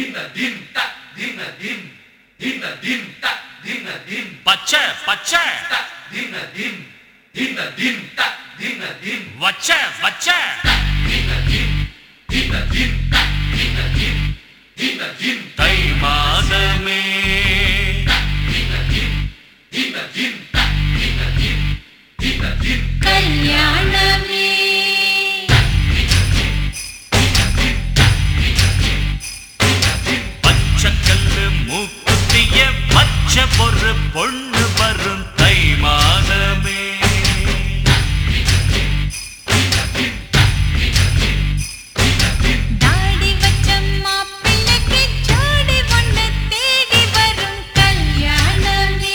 பச்சை பச்சை வச்ச வச்ச தை மாதமே கல்யாணமே பச்சைக்கல்லு மூக்குத்திய பச்சை பொறு பொண்ணு வரும் தை மாதமே தாடி வச்ச மாப்பிள்ளைக்கு ஜோடி ஒண்ணு தேடி வரும் கல்யாணமே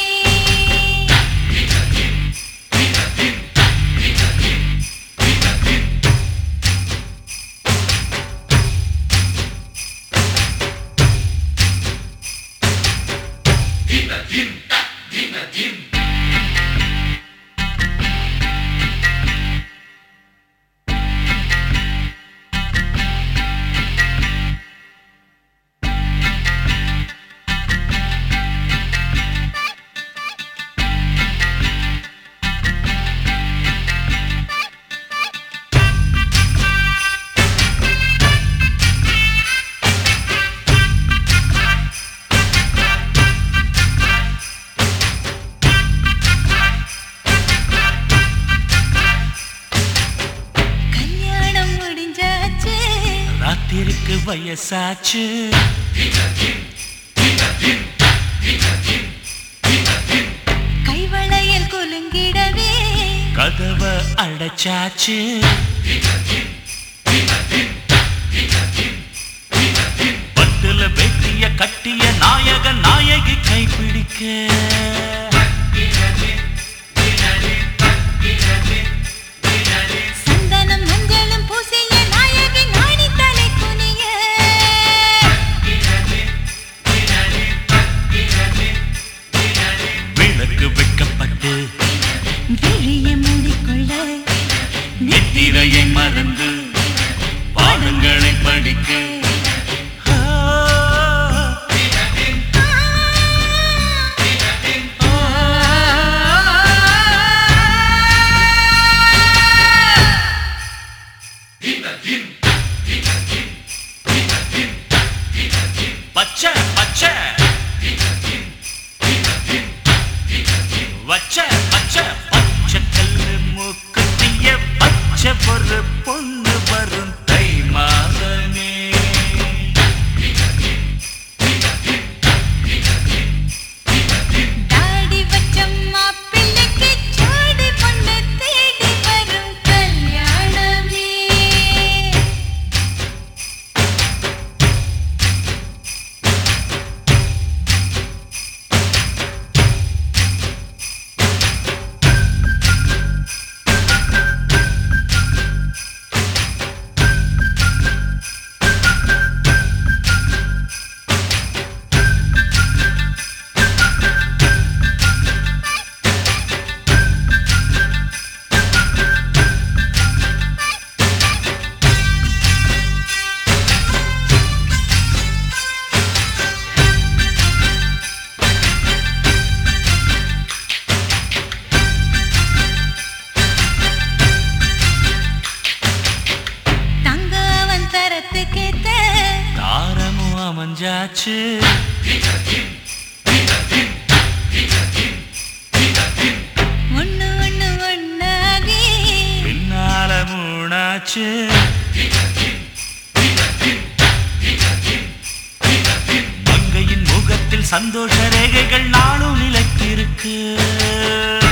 கல்யாணம் முடிஞ்சாச்சு ராத்திருக்கு வயசாச்சு கைவளையல் குலுங்கிடவே கதவ அடைச்சாச்சு பட்டுல வெட்டிய கட்டிய நாயக நாயகி கைப்பிடிக்க சந்தனம் மஞ்சளும் பூசிய நாயகி நாணி தலை குனிய விளக்கு வைக்கப்பட்டு விழிய மூடிக்கொள்ள நெத்திரையை மறந்து பாடங்களை படிக்க ஆ, பச்சை பச்சை வச்ச பச்சை பச்சை கல்லு மூக்குத்திய பச்சை ஒரு பொண்ணு வரும் தை மாதமே தாடி வச்ச மாப்பிள்ளைக்கு ஜோடி பொண்ணு தேடி வரும் கல்யாணமே தங்கவன் தரத்துக்கேத்த தாரமும் அமைஞ்சாச்சு ஒண்ணு ஒண்ணு ஒண்ணாகி பின்னால மூணாச்சு மங்கையின் முகத்தில் சந்தோஷ ரேகைகள் நாளும் நிலைத்திருக்கு